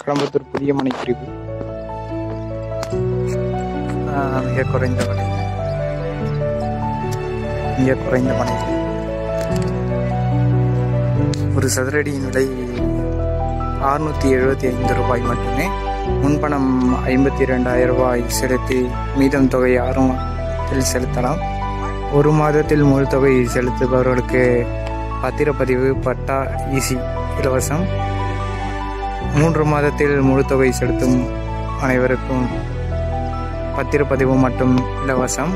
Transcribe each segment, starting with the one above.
கடம்பத்தூர் புதிய மனை பிரிவு ஆஹ் மிக குறைந்த விலை மிக குறைந்த மனை ஒரு சதுரடியின் விலை அறுநூற்றி எழுபத்தி ஐந்து ரூபாய் மட்டுமே முன்பணம் ஐம்பத்தி ரெண்டாயிரம் ரூபாய் செலுத்தி மீதம் தொகை ஆறு மாதத்தில் செலுத்தலாம் ஒரு மாதத்தில் முழு தொகை செலுத்துபவர்களுக்கு பத்திரப்பதிவு பட்டா ஈசி இலவசம் மூன்று மாதத்தில் முழு தொகை செலுத்தும் அனைவருக்கும் பத்திரப்பதிவு மட்டும் இலவசம்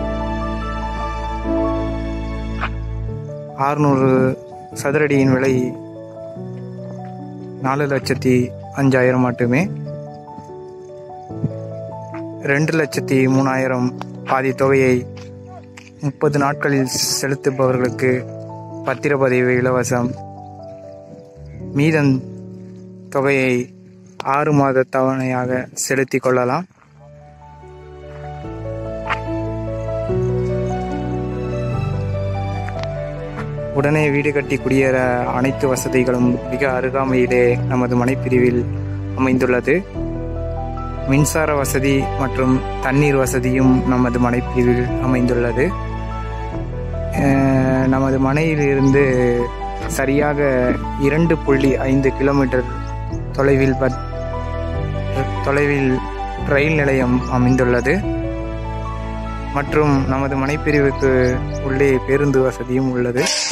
ஆறுநூறு சதுரடியின் விலை நாலு லட்சத்தி அஞ்சாயிரம் மட்டுமே ரெண்டு லட்சத்தி மூணாயிரம் பாதி தொகையை முப்பது நாட்களில் செலுத்துபவர்களுக்கு பத்திரப்பதிவு இலவசம் மீதம் தொகையை ஆறு மாத தவணையாக செலுத்திக் கொள்ளலாம் உடனே வீடு கட்டி குடியேற அனைத்து வசதிகளும் மிக அருகாமையிலே நமது மனைப்பிரிவில் அமைந்துள்ளது மின்சார வசதி மற்றும் தண்ணீர் வசதியும் நமது மனைப்பிரிவில் அமைந்துள்ளது அஹ் நமது மனையிலிருந்து சரியாக இரண்டு புள்ளி ஐந்து கிலோமீட்டர் தொலைவில் பத் தொலைவில் ரயில் நிலையம் அமைந்துள்ளது மற்றும் நமது மனைப்பிரிவுக்கு உள்ளே பேருந்து வசதியும் உள்ளது